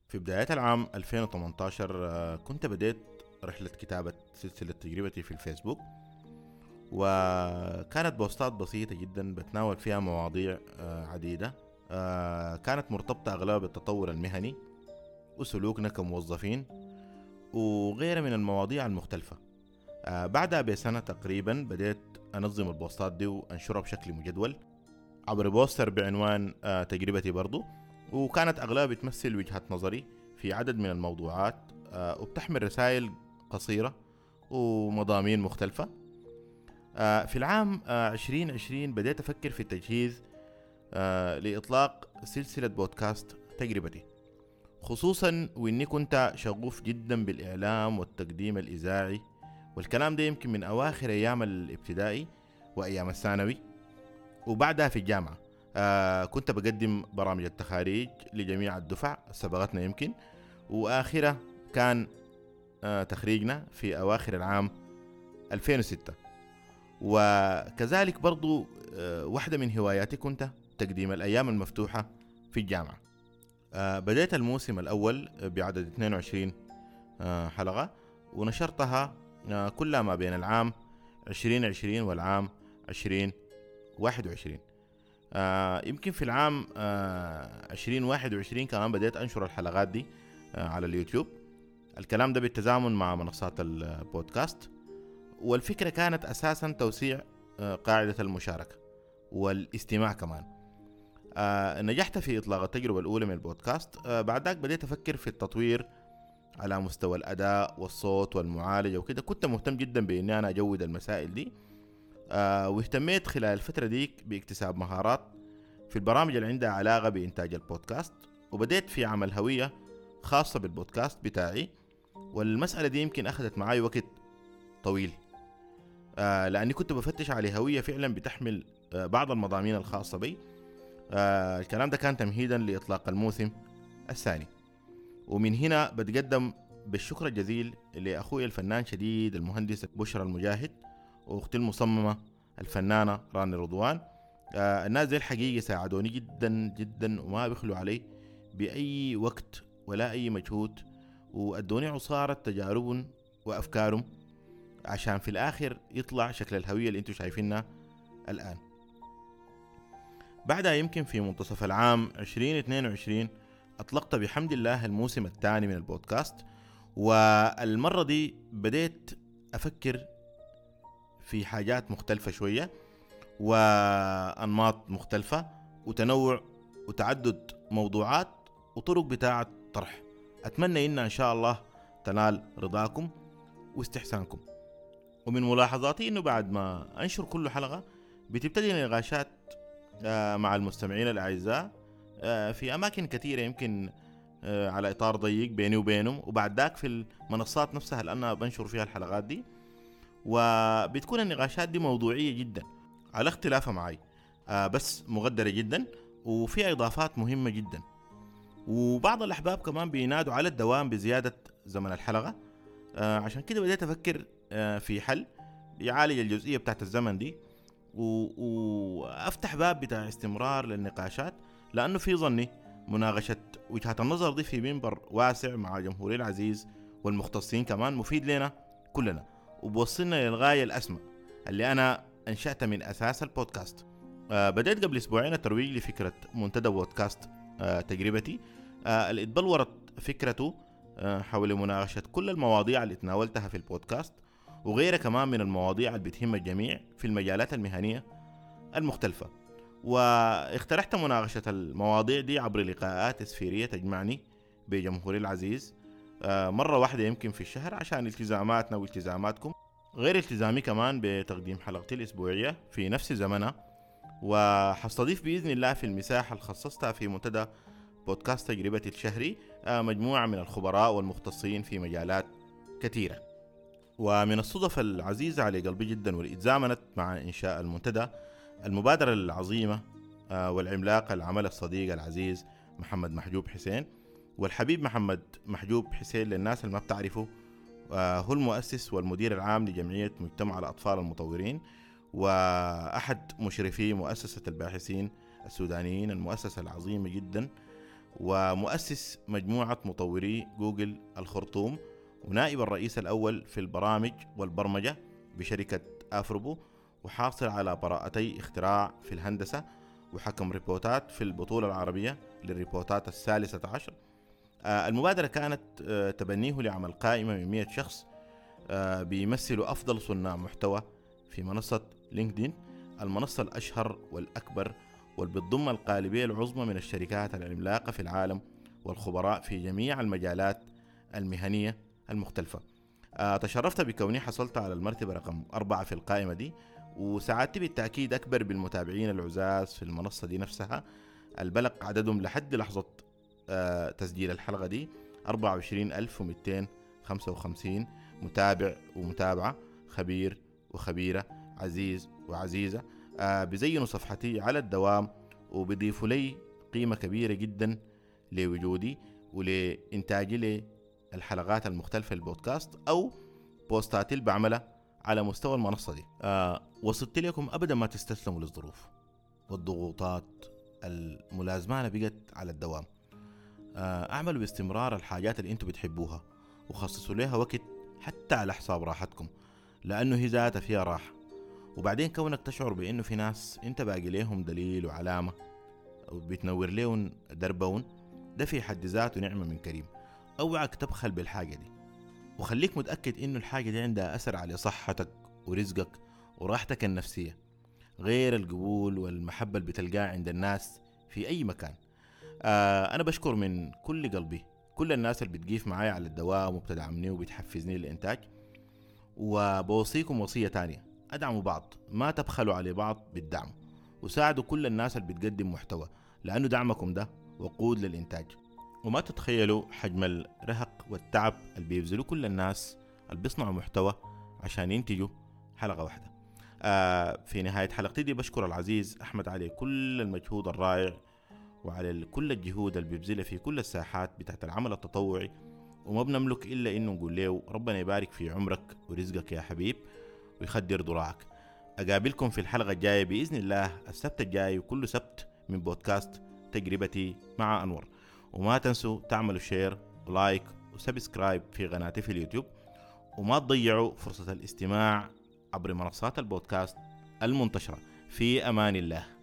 في بداية العام 2018 آه، كنت بديت رحلة كتابة سلسلة تجربتي في الفيسبوك وكانت بوستات بسيطة جدا بتناول فيها مواضيع آه، عديدة آه، كانت مرتبطة أغلبها بالتطور المهني وسلوكنا كموظفين وغيرها من المواضيع المختلفة بعدها بسنة تقريبا بديت أنظم البوستات دي وأنشرها بشكل مجدول عبر بوستر بعنوان تجربتي برضو وكانت أغلبها بتمثل وجهة نظري في عدد من الموضوعات آه، وبتحمل رسائل قصيرة ومضامين مختلفة آه، في العام 2020 آه، بديت أفكر في التجهيز لإطلاق سلسلة بودكاست تجربتي خصوصا وإني كنت شغوف جدا بالإعلام والتقديم الإذاعي والكلام ده يمكن من أواخر أيام الابتدائي وأيام الثانوي وبعدها في الجامعة آه كنت بقدم برامج التخاريج لجميع الدفع سبقتنا يمكن واخره كان آه تخريجنا في اواخر العام 2006 وكذلك برضو آه واحدة من هواياتي كنت تقديم الأيام المفتوحة في الجامعة آه بديت الموسم الأول بعدد 22 آه حلقة ونشرتها آه كلها ما بين العام 2020 والعام 2021 آه يمكن في العام آه 2021 كمان بديت انشر الحلقات دي آه على اليوتيوب الكلام ده بالتزامن مع منصات البودكاست والفكرة كانت أساسا توسيع آه قاعدة المشاركة والاستماع كمان آه نجحت في إطلاق التجربة الأولى من البودكاست آه بعد ذاك بديت أفكر في التطوير على مستوى الأداء والصوت والمعالجة وكده كنت مهتم جدا بإني أنا أجود المسائل دي آه واهتميت خلال الفترة ديك باكتساب مهارات في البرامج اللي عندها علاقة بإنتاج البودكاست وبديت في عمل هوية خاصة بالبودكاست بتاعي والمسألة دي يمكن أخذت معي وقت طويل آه لأني كنت بفتش على هوية فعلا بتحمل آه بعض المضامين الخاصة بي آه الكلام ده كان تمهيدا لإطلاق الموسم الثاني ومن هنا بتقدم بالشكر الجزيل لأخوي الفنان شديد المهندس بشرى المجاهد واختي المصممه الفنانه راني رضوان آه الناس دي الحقيقه ساعدوني جدا جدا وما بيخلوا علي باي وقت ولا اي مجهود وادوني عصاره تجاربهم وافكارهم عشان في الاخر يطلع شكل الهويه اللي انتم شايفينها الان بعدها يمكن في منتصف العام 2022 اطلقت بحمد الله الموسم الثاني من البودكاست والمره دي بديت افكر في حاجات مختلفة شوية وأنماط مختلفة وتنوع وتعدد موضوعات وطرق بتاعة طرح أتمنى إن إن شاء الله تنال رضاكم واستحسانكم ومن ملاحظاتي إنه بعد ما أنشر كل حلقة بتبتدي نقاشات آه، مع المستمعين الأعزاء آه، في أماكن كثيرة يمكن آه، على إطار ضيق بيني وبينهم وبعد ذاك في المنصات نفسها اللي أنا بنشر فيها الحلقات دي وبتكون النقاشات دي موضوعية جدا على اختلافها معي آه بس مغدرة جدا وفيها إضافات مهمة جدا وبعض الأحباب كمان بينادوا على الدوام بزيادة زمن الحلقة آه عشان كده بديت أفكر آه في حل يعالج الجزئية بتاعت الزمن دي وافتح باب بتاع استمرار للنقاشات لانه في ظني مناقشه وجهات النظر دي في منبر واسع مع جمهوري العزيز والمختصين كمان مفيد لنا كلنا وبوصلنا للغاية الأسمى اللي أنا أنشأتها من أساس البودكاست آه بديت قبل أسبوعين الترويج لفكرة منتدى بودكاست آه تجربتي آه اللي اتبلورت فكرته آه حول مناقشة كل المواضيع اللي تناولتها في البودكاست وغيرها كمان من المواضيع اللي بتهم الجميع في المجالات المهنية المختلفة واقترحت مناقشة المواضيع دي عبر لقاءات سفيرية تجمعني بجمهوري العزيز آه، مرة واحدة يمكن في الشهر عشان التزاماتنا والتزاماتكم غير التزامي كمان بتقديم حلقتي الأسبوعية في نفس زمنها وحستضيف بإذن الله في المساحة اللي خصصتها في منتدى بودكاست تجربتي الشهري آه، مجموعة من الخبراء والمختصين في مجالات كثيرة ومن الصدف العزيزة على قلبي جدا واللي اتزامنت مع إنشاء المنتدى المبادرة العظيمة آه، والعملاقة العمل الصديق العزيز محمد محجوب حسين والحبيب محمد محجوب حسين للناس اللي ما بتعرفه آه، هو المؤسس والمدير العام لجمعية مجتمع الأطفال المطورين وأحد مشرفي مؤسسة الباحثين السودانيين المؤسسة العظيمة جدا ومؤسس مجموعة مطوري جوجل الخرطوم ونائب الرئيس الأول في البرامج والبرمجة بشركة أفربو وحاصل على براءتي اختراع في الهندسة وحكم ريبوتات في البطولة العربية للريبوتات الثالثة عشر آه، المبادرة كانت آه، تبنيه لعمل قائمة من 100 شخص آه، بيمثلوا أفضل صناع محتوى في منصة لينكدين المنصة الأشهر والأكبر والبتضم القالبية العظمى من الشركات العملاقة في العالم والخبراء في جميع المجالات المهنية المختلفة تشرفت بكوني حصلت على المرتبة رقم أربعة في القائمة دي وسعادتي بالتأكيد أكبر بالمتابعين العزاز في المنصة دي نفسها البلغ عددهم لحد لحظة آه، تسجيل الحلقة دي 24255 متابع ومتابعة خبير وخبيرة عزيز وعزيزة آه، بزينوا صفحتي على الدوام وبيضيفوا لي قيمة كبيرة جدا لوجودي ولإنتاجي للحلقات المختلفة البودكاست أو بوستات اللي بعملها على مستوى المنصة دي آه وصلت لكم أبدا ما تستسلموا للظروف والضغوطات الملازمانة بقت على الدوام آه اعملوا باستمرار الحاجات اللي انتم بتحبوها وخصصوا لها وقت حتى على حساب راحتكم لأنه هي ذاتها فيها راحة وبعدين كونك تشعر بأنه في ناس انت باقي لهم دليل وعلامة وبتنور لهم دربون ده في حد ذاته نعمة من كريم اوعك تبخل بالحاجة دي وخليك متأكد إنه الحاجة دي عندها أثر على صحتك ورزقك وراحتك النفسية غير القبول والمحبة اللي بتلقاها عند الناس في أي مكان آه أنا بشكر من كل قلبي كل الناس اللي بتقيف معايا على الدوام وبتدعمني وبتحفزني للإنتاج وبوصيكم وصية تانية أدعموا بعض ما تبخلوا على بعض بالدعم وساعدوا كل الناس اللي بتقدم محتوى لأنه دعمكم ده وقود للإنتاج وما تتخيلوا حجم الرهق والتعب اللي بيبذلوا كل الناس اللي بيصنعوا محتوى عشان ينتجوا حلقة واحدة آه في نهاية حلقتي دي بشكر العزيز أحمد علي كل المجهود الرائع وعلى كل الجهود اللي بيبذلها في كل الساحات بتاعت العمل التطوعي وما بنملك إلا إنه نقول له ربنا يبارك في عمرك ورزقك يا حبيب ويخدر ضراعك أقابلكم في الحلقة الجاية بإذن الله السبت الجاي وكل سبت من بودكاست تجربتي مع أنور وما تنسوا تعملوا شير ولايك وسبسكرايب في قناتي في اليوتيوب وما تضيعوا فرصة الاستماع عبر منصات البودكاست المنتشرة في أمان الله